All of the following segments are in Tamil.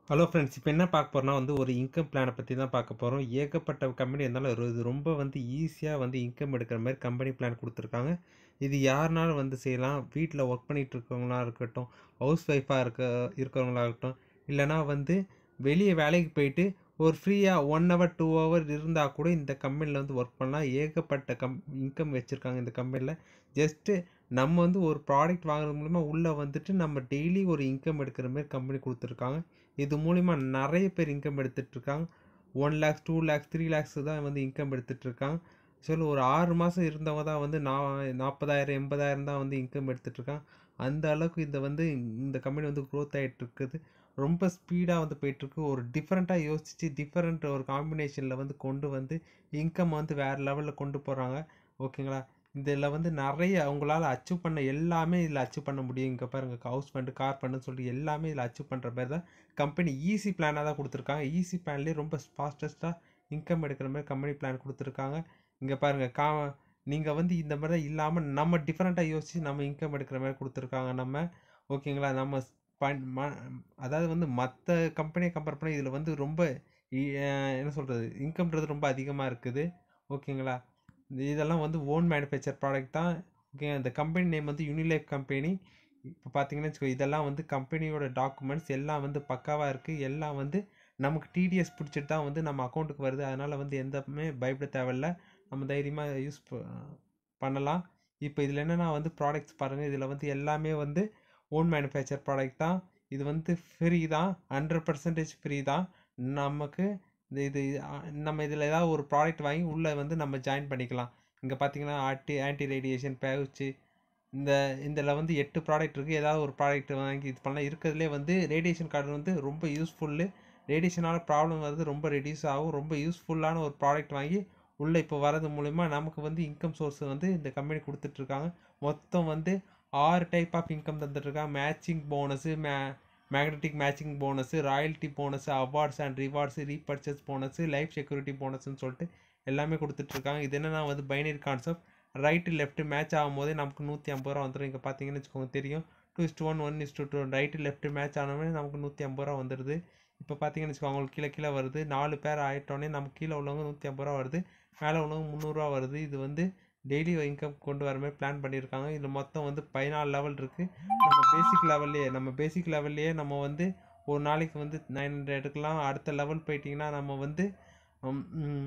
ஹலோ ஃப்ரெண்ட்ஸ் இப்போ என்ன பார்க்க போறோம்னா வந்து ஒரு இன்கம் பிளானை பற்றி தான் பார்க்க போகிறோம் ஏகப்பட்ட கம்பெனி இருந்தாலும் ஒரு- இது ரொம்ப வந்து ஈஸியாக வந்து இன்கம் எடுக்கிற மாதிரி கம்பெனி பிளான் கொடுத்துருக்காங்க இது யாருனாலும் வந்து செய்யலாம் வீட்டில் ஒர்க் பண்ணிட்டு இருக்கவங்களா இருக்கட்டும் ஹவுஸ் ஒய்ஃபாக இருக்க இருக்கிறவங்களா இருக்கட்டும் இல்லைனா வந்து வெளியே வேலைக்கு போயிட்டு ஒரு ஃப்ரீயாக ஒன் ஹவர் டூ ஹவர் இருந்தால் கூட இந்த கம்பெனியில் வந்து ஒர்க் பண்ணலாம் ஏகப்பட்ட கம் இன்கம் வச்சுருக்காங்க இந்த கம்பெனியில் ஜஸ்ட்டு நம்ம வந்து ஒரு ப்ராடக்ட் வாங்குறது மூலிமா உள்ளே வந்துட்டு நம்ம டெய்லி ஒரு இன்கம் எடுக்கிற மாதிரி கம்பெனி கொடுத்துருக்காங்க இது மூலிமா நிறைய பேர் இன்கம் எடுத்துட்டு இருக்காங்க one lakhs two lakhs three lakhs தான் வந்து இன்கம் எடுத்துட்டு இருக்காங்க சொல்லி ஒரு ஆறு மாதம் இருந்தவங்க தான் வந்து நா நாற்பதாயிரம் எண்பதாயிரம் தான் வந்து இன்கம் எடுத்துட்டு இருக்காங்க அந்த அளவுக்கு இந்த வந்து இந்த கம்பெனி வந்து க்ரோத் ஆகிட்டு இருக்குது ரொம்ப ஸ்பீடாக வந்து போயிட்டுருக்கு ஒரு டிஃப்ரெண்ட்டாக யோசித்து டிஃப்ரெண்ட் ஒரு காம்பினேஷனில் வந்து கொண்டு வந்து இன்கம் வந்து வேறு லெவலில் கொண்டு போகிறாங்க ஓகேங்களா இதில் வந்து நிறைய அவங்களால அச்சீவ் பண்ண எல்லாமே இதில் அச்சீவ் பண்ண முடியும் இங்கே பாருங்க ஹவுஸ் ஃபண்டு கார் ஃபண்டுன்னு சொல்லி எல்லாமே இதில் அச்சீவ் பண்ணுற மாதிரி தான் கம்பெனி ஈஸி பிளானாக தான் கொடுத்துருக்காங்க ஈஸி பிளான்லேயே ரொம்ப ஃபாஸ்டஸ்ட்டாக இன்கம் எடுக்கிற மாதிரி கம்பெனி பிளான் கொடுத்துருக்காங்க இங்கே பாருங்கள் கா நீங்கள் வந்து இந்த மாதிரி தான் இல்லாமல் நம்ம டிஃப்ரெண்ட்டாக யோசித்து நம்ம இன்கம் எடுக்கிற மாதிரி கொடுத்துருக்காங்க நம்ம ஓகேங்களா நம்ம பண் ம- அதாவது வந்து மற்ற கம்பெனியை கம்பேர் பண்ணி இதில் வந்து ரொம்ப இ- அஹ் என்ன சொல்கிறது இன்கம்ன்றது ரொம்ப அதிகமாக இருக்குது ஓகேங்களா இது- இதெல்லாம் வந்து ஓன் மேனுஃபேக்சர் ப்ராடக்ட் தான் ஓகே அந்த கம்பெனி நேம் வந்து யூனிலைஃப் கம்பெனி இப்போ பார்த்தீங்கன்னா வச்சுக்கோ இதெல்லாம் வந்து கம்பெனியோட டாக்குமெண்ட்ஸ் எல்லாம் வந்து பக்காவாக இருக்குது எல்லாம் வந்து நமக்கு டிடிஎஸ் பிடிச்சிட்டு தான் வந்து நம்ம அக்கௌண்ட்டுக்கு வருது அதனால் வந்து எந்தமே பயப்பட தேவையில்ல நம்ம தைரியமாக யூஸ் பண்ணலாம் இப்போ இதில் என்னென்னா வந்து ப்ராடக்ட்ஸ் பாருங்கள் இதில் வந்து எல்லாமே வந்து ஓன் மேனுஃபேக்சர் ப்ராடக்ட் தான் இது வந்து ஃப்ரீ தான் ஹண்ட்ரட் பர்சன்டேஜ் ஃப்ரீ தான் நமக்கு இந்த இது அ- நம்ம இதில் ஏதாவது ஒரு ப்ராடக்ட் வாங்கி உள்ளே வந்து நம்ம ஜாயின் பண்ணிக்கலாம் இங்கே பார்த்தீங்கன்னா ஆன்டி ஆன்டி ரேடியேஷன் பேவுச்சு இந்த இதில் வந்து எட்டு ப்ராடக்ட் இருக்குது ஏதாவது ஒரு ப்ராடக்ட் வாங்கி இது பண்ணலாம் இருக்கிறதுலே வந்து ரேடியேஷன் கார்டு வந்து ரொம்ப யூஸ்ஃபுல்லு ரேடியேஷனால் ப்ராப்ளம் வருது ரொம்ப ரெடியூஸ் ஆகும் ரொம்ப யூஸ்ஃபுல்லான ஒரு ப்ராடக்ட் வாங்கி உள்ளே இப்போ வரது மூலிமா நமக்கு வந்து இன்கம் சோர்ஸ் வந்து இந்த கம்பெனி கொடுத்துட்ருக்காங்க மொத்தம் வந்து ஆறு டைப் ஆஃப் இன்கம் தந்துட்டுருக்காங்க மேட்சிங் போனஸு மே magnetic matching bonus royalty bonus awards and rewards repurchase bonus life security போனஸ்னு சொல்லிட்டு எல்லாமே கொடுத்துட்ருக்காங்க இது என்னன்னா வந்து binary concept right left match ஆகும்போதே நமக்கு நூற்றி ஐம்பது ரூபா வந்துடும் இங்கே பார்த்தீங்கன்னு வச்சுக்கோங்க தெரியும் two is one one is two two right left match ஆனோடனே நமக்கு நூற்றி ஐம்பது ரூபா வந்துடுது இப்போ பார்த்தீங்கன்னு வச்சுக்கோங்க அவங்களுக்கு கீழே கீழே வருது நாலு பேர் ஆகிட்டோடனே நமக்கு கீழே உள்ளவங்க நூற்றி ஐம்பது ரூபா வருது மேலே உள்ளவங்க முந்நூறுரூவா வருது இது வந்து டெய்லி இன்கம் கொண்டு வர மாதிரி பிளான் பண்ணியிருக்காங்க இதில் மொத்தம் வந்து பதினாலு லெவல் இருக்குது நம்ம பேசிக் லெவல்லையே நம்ம பேசிக் லெவல்லையே நம்ம வந்து ஒரு நாளைக்கு வந்து நைன் ஹண்ட்ரட் எடுக்கலாம் அடுத்த லெவல் போயிட்டிங்கன்னா நம்ம வந்து ம், ம்,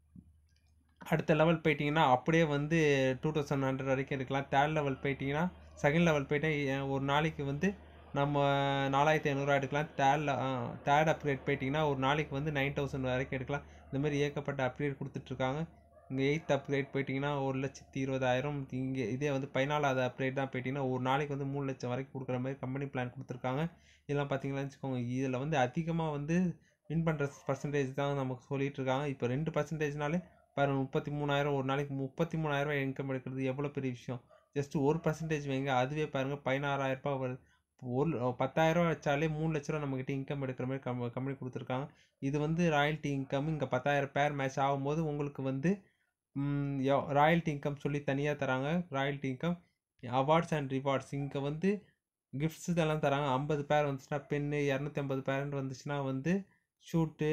அடுத்த லெவல் போயிட்டிங்கன்னா அப்படியே வந்து டூ தௌசண்ட் ஹண்ட்ரட் வரைக்கும் எடுக்கலாம் தேர்ட் லெவல் போயிட்டிங்கன்னா செகண்ட் லெவல் போயிட்டா எ- ஒரு நாளைக்கு வந்து நம்ம நாலாயிரத்தி ஐநூறுரூவா எடுக்கலாம் தேர்ட் தேர்ட் அப்கிரேட் போயிட்டிங்கன்னா ஒரு நாளைக்கு வந்து நைன் தௌசண்ட் வரைக்கும் எடுக்கலாம் இந்த மாதிரி ஏகப்பட்ட அப்கிரேட் கொடுத்துட்ருக்காங்க இங்கே எயித் அப்கிரேட் போயிட்டிங்கன்னா ஒரு லட்சத்தி இருபதாயிரம் இங்கே இதே வந்து பதினாலாவது அப்கிரேட் தான் போயிட்டிங்கன்னா ஒரு நாளைக்கு வந்து மூணு லட்சம் வரைக்கும் கொடுக்குற மாதிரி கம்பெனி பிளான் கொடுத்துருக்காங்க இதெல்லாம் பார்த்தீங்கன்னா வச்சுக்கோங்க இதில் வந்து அதிகமாக வந்து வின் பண்ணுற பர்சன்டேஜ் தான் நமக்கு சொல்லிட்டு இருக்காங்க இப்போ ரெண்டு பர்சன்டேஜ்னாலே பாருங்க முப்பத்தி மூணாயிரம் ஒரு நாளைக்கு முப்பத்தி மூணாயிரம் இன்கம் எடுக்கிறது எவ்வளோ பெரிய விஷயம் ஜஸ்ட் ஒரு பர்சன்டேஜ் வைங்க அதுவே பாருங்கள் பதினாறாயிரம் ரூபாய் வருது ஒரு பத்தாயிரம் வச்சாலே மூணு லட்ச ரூபா நம்மக்கிட்ட இன்கம் எடுக்கிற மாதிரி கம் கம்பெனி கொடுத்துருக்காங்க இது வந்து ராயல்ட்டி இன்கம் இங்கே பத்தாயிரம் பேர் மேட்ச் ஆகும்போது உங்களுக்கு வந்து ராயல்ட்டி இன்கம் சொல்லி தனியாக தராங்க royalty income awards and rewards இங்கே வந்து கிஃப்ட்ஸ் இதெல்லாம் தராங்க ஐம்பது பேர் வந்துச்சுன்னா பென்னு இரநூத்தி ஐம்பது பேர் வந்துச்சுன்னா வந்து ஷூட்டு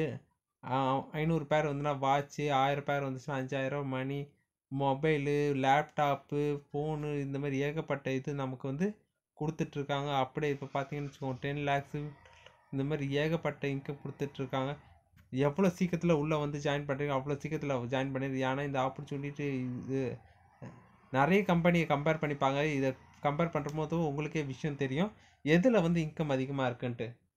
ஐநூறு பேர் வந்துன்னா வாட்ச்சு ஆயிரம் பேர் வந்துச்சுன்னா அஞ்சாயிரம் மணி மொபைலு லேப்டாப்பு ஃபோனு இந்த மாதிரி ஏகப்பட்ட இது நமக்கு வந்து கொடுத்துட்ருக்காங்க அப்படியே இப்போ பார்த்தீங்கன்னு வச்சுக்கோங்க டென் லேக்ஸு இந்த மாதிரி ஏகப்பட்ட இன்கம் கொடுத்துட்ருக்காங்க எவ்வளோ சீக்கிரத்தில் உள்ளே வந்து ஜாயின் பண்ணுறீங்க அவ்வளோ சீக்கிரத்தில் ஜாயின் பண்ணிடுது ஏன்னா இந்த ஆப்பர்ச்சுனிட்டி இது நிறைய கம்பெனியை கம்பேர் பண்ணிப்பாங்க இதை கம்பேர் பண்ணுற போது உங்களுக்கே விஷயம் தெரியும் எதில் வந்து இன்கம் அதிகமாக இருக்குன்ட்டு